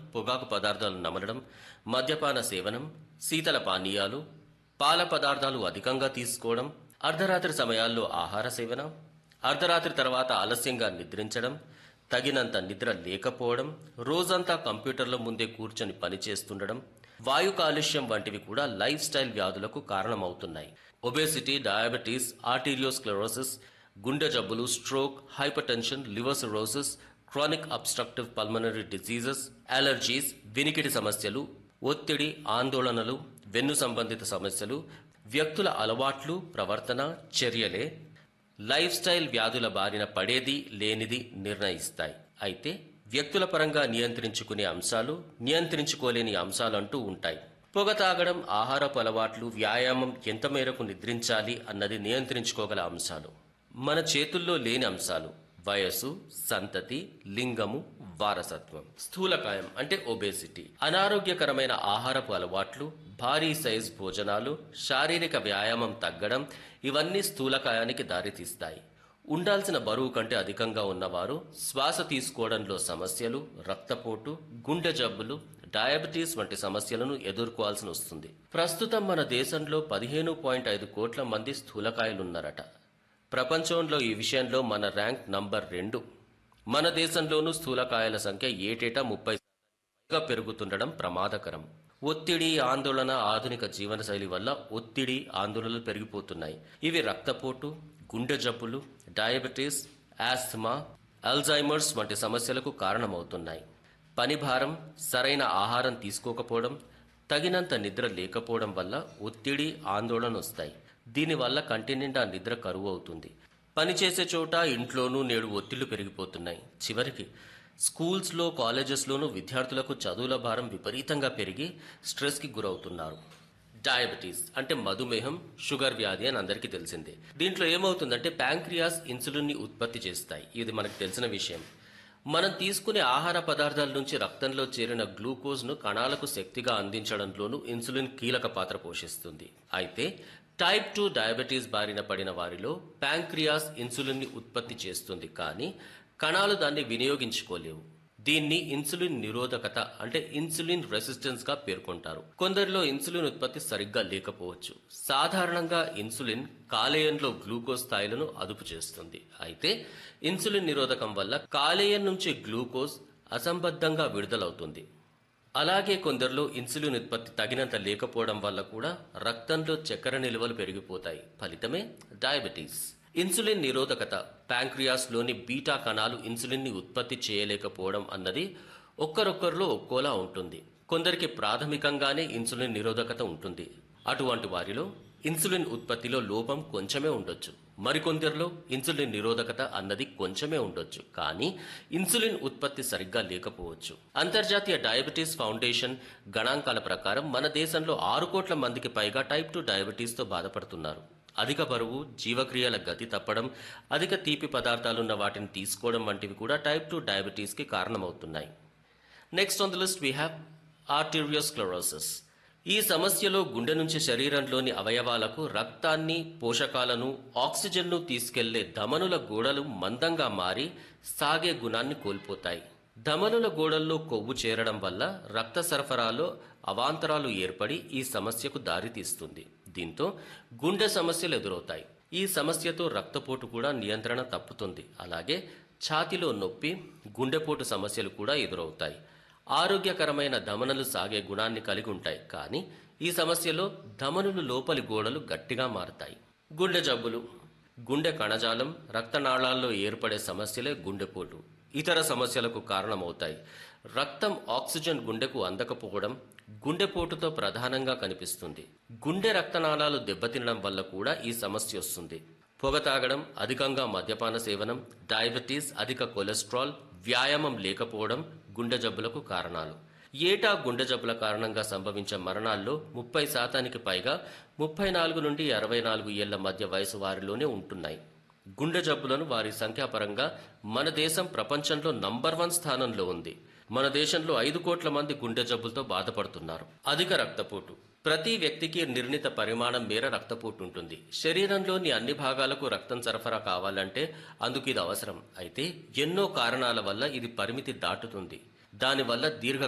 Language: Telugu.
పొగాకు పదార్థాలు నమలడం మద్యపాన సేవనం శీతల పానీయాలు పాల పదార్థాలు అధికంగా తీసుకోవడం అర్ధరాత్రి సమయాల్లో ఆహార సేవన అర్ధరాత్రి తర్వాత ఆలస్యంగా నిద్రించడం తగినంత నిద్ర లేకపోవడం రోజంతా కంప్యూటర్ల ముందే కూర్చొని పనిచేస్తుండడం వాయు కాలుష్యం వంటివి కూడా లైఫ్ స్టైల్ వ్యాధులకు కారణమవుతున్నాయి ఒబేసిటీ డయాబెటీస్ ఆర్టీరియోస్క్లెరోసిస్ గుండె జబ్బులు stroke hypertension liver cirrhosis chronic obstructive pulmonary diseases allergies వినికిడి సమస్యలు ఒత్తిడి ఆందోళనలు వెన్ను సంబంధిత సమస్యలు వ్యక్తుల అలవాట్లు ప్రవర్తన చర్యలే లైఫ్ స్టైల్ వ్యాధుల బారిన పడేది లేనిది నిర్ణయిస్తాయి అయితే వ్యక్తుల పరంగా నియంత్రించుకునే అంశాలు నియంత్రించుకోలేని అంశాలంటూ ఉంటాయి పొగ తాగడం ఆహారపు అలవాట్లు వ్యాయామం ఎంత మేరకు నిద్రించాలి అన్నది నియంత్రించుకోగల అంశాలు మన చేతుల్లో లేని అంశాలు వయస్సు సంతతి లింగము వారసత్వం స్థూలకాయం అంటే ఒబేసిటీ అనారోగ్యకరమైన ఆహారపు అలవాట్లు భారీ సైజ్ భోజనాలు శారీరక వ్యాయామం తగ్గడం ఇవన్నీ స్థూలకాయానికి దారితీస్తాయి ఉండాల్సిన బరువు కంటే అధికంగా ఉన్నవారు శ్వాస తీసుకోవడంలో సమస్యలు రక్తపోటు గుండె జబ్బులు డయాబెటీస్ వంటి సమస్యలను ఎదుర్కోవాల్సి వస్తుంది ప్రస్తుతం మన దేశంలో పదిహేను పాయింట్ ఐదు కోట్ల మంది స్థూలకాయలున్నారట ప్రపంచంలో ఈ విషయంలో మన ర్యాంక్ నంబర్ రెండు మన దేశంలోనూ స్థూలకాయల సంఖ్య ఏటేటా ముప్పై పైగా పెరుగుతుండడం ప్రమాదకరం ఒత్తిడి ఆందోళన ఆధునిక జీవనశైలి వల్ల ఒత్తిడి ఆందోళనలు పెరిగిపోతున్నాయి ఇవి రక్తపోటు గుండె జబ్బులు డయాబెటీస్ ఆస్థమా అల్జైమర్స్ వంటి సమస్యలకు కారణమవుతున్నాయి పని భారం సరైన ఆహారం తీసుకోకపోవడం తగినంత నిద్ర లేకపోవడం వల్ల ఒత్తిడి ఆందోళన వస్తాయి దీనివల్ల కంటి నిండా నిద్ర కరువు అవుతుంది పనిచేసే చోట ఇంట్లోనూ నేడు ఒత్తిళ్లు పెరిగిపోతున్నాయి చివరికి స్కూల్స్లో కాలేజెస్లోనూ విద్యార్థులకు చదువుల భారం విపరీతంగా పెరిగి స్ట్రెస్కి గురవుతున్నారు డయాబెటీస్ అంటే మధుమేహం షుగర్ వ్యాధి అని అందరికీ తెలిసిందే దీంట్లో ఏమవుతుందంటే ప్యాంక్రియాస్ ఇన్సులిన్ని ఉత్పత్తి చేస్తాయి ఇది మనకు తెలిసిన విషయం మనం తీసుకునే ఆహార పదార్థాల నుంచి రక్తంలో చేరిన గ్లూకోజ్ను కణాలకు శక్తిగా అందించడంలోనూ ఇన్సులిన్ కీలక పాత్ర పోషిస్తుంది అయితే టైప్ టూ డయాబెటీస్ బారిన పడిన వారిలో ప్యాంక్రియాస్ ఇన్సులిన్ని ఉత్పత్తి చేస్తుంది కానీ కణాలు దాన్ని వినియోగించుకోలేవు దీన్ని ఇన్సులిన్ నిరోధకత అంటే ఇన్సులిన్ రెసిస్టెన్స్ గా పేర్కొంటారు కొందరిలో ఇన్సులిన్ ఉత్పత్తి సరిగ్గా లేకపోవచ్చు సాధారణంగా ఇన్సులిన్ కాలేయంలో గ్లూకోజ్ స్థాయిలను అదుపు చేస్తుంది అయితే ఇన్సులిన్ నిరోధకం వల్ల కాలేయం నుంచి గ్లూకోజ్ అసంబద్ధంగా విడుదలవుతుంది అలాగే కొందరిలో ఇన్సులిన్ ఉత్పత్తి తగినంత లేకపోవడం వల్ల కూడా రక్తంలో చక్కెర నిల్వలు పెరిగిపోతాయి ఫలితమే డయాబెటీస్ ఇన్సులిన్ నిరోధకత ప్యాంక్రియాస్లోని బీటా కణాలు ఇన్సులిన్ని ఉత్పత్తి చేయలేకపోవడం అన్నది ఒక్కరొక్కరిలో ఒక్కోలా ఉంటుంది కొందరికి ప్రాథమికంగానే ఇన్సులిన్ నిరోధకత ఉంటుంది అటువంటి వారిలో ఇన్సులిన్ ఉత్పత్తిలో లోపం కొంచెమే ఉండొచ్చు మరికొందరిలో ఇన్సులిన్ నిరోధకత అన్నది కొంచెమే ఉండొచ్చు కానీ ఇన్సులిన్ ఉత్పత్తి సరిగ్గా లేకపోవచ్చు అంతర్జాతీయ డయాబెటీస్ ఫౌండేషన్ గణాంకాల ప్రకారం మన దేశంలో ఆరు కోట్ల మందికి పైగా టైప్ టూ డయాబెటీస్తో బాధపడుతున్నారు అధిక బరువు జీవక్రియల గతి తప్పడం అధిక తీపి పదార్థాలున్న వాటిని తీసుకోవడం వంటివి కూడా టైప్ టూ డయాబెటీస్కి కారణమవుతున్నాయి next on the list we have arteriosclerosis ఈ సమస్యలో గుండె నుంచి శరీరంలోని అవయవాలకు రక్తాన్ని పోషకాలను ఆక్సిజన్ను తీసుకెళ్లే ధమనుల గోడలు మందంగా మారి సాగే గుణాన్ని కోల్పోతాయి ధమనుల గోడల్లో కొవ్వు చేరడం వల్ల రక్త సరఫరాలో అవాంతరాలు ఏర్పడి ఈ సమస్యకు దారితీస్తుంది దీంతో గుండె సమస్యలు ఎదురవుతాయి ఈ సమస్యతో రక్తపోటు కూడా నియంత్రణ తప్పుతుంది అలాగే ఛాతిలో నొప్పి గుండెపోటు సమస్యలు కూడా ఎదురవుతాయి ఆరోగ్యకరమైన ధమనులు సాగే గుణాన్ని కలిగి ఉంటాయి కానీ ఈ సమస్యలో ధమనులు లోపలి గోడలు గట్టిగా మారతాయి గుండె జబ్బులు గుండె కణజాలం రక్తనాళాల్లో ఏర్పడే సమస్యలే గుండెపోటు ఇతర సమస్యలకు కారణమవుతాయి రక్తం ఆక్సిజన్ గుండెకు అందకపోవడం గుండెపోటుతో ప్రధానంగా కనిపిస్తుంది గుండె రక్తనాళాలు దెబ్బతినడం వల్ల కూడా ఈ సమస్య వస్తుంది పొగ తాగడం అధికంగా మద్యపాన సేవనం డయాబెటీస్ అధిక కొలెస్ట్రాల్ వ్యాయామం లేకపోవడం గుండె జబ్బులకు కారణాలు ఏటా గుండె జబ్బుల కారణంగా సంభవించే మరణాల్లో ముప్పై శాతానికి పైగా ముప్పై నాలుగు నుండి అరవై నాలుగు ఏళ్ల మధ్య వయసు వారిలోనే ఉంటున్నాయి గుండె జబ్బులను వారి సంఖ్యాపరంగా మన దేశం ప్రపంచంలో నంబర్ వన్ స్థానంలో ఉంది మన దేశంలో ఐదు కోట్ల మంది గుండె జబ్బులతో బాధపడుతున్నారు అధిక రక్తపోటు ప్రతి వ్యక్తికి నిర్ణీత పరిమాణం మేర రక్తపోటు ఉంటుంది శరీరంలోని అన్ని భాగాలకు రక్తం సరఫరా కావాలంటే అందుకు ఇది అవసరం అయితే ఎన్నో కారణాల వల్ల ఇది పరిమితి దాటుతుంది దానివల్ల దీర్ఘ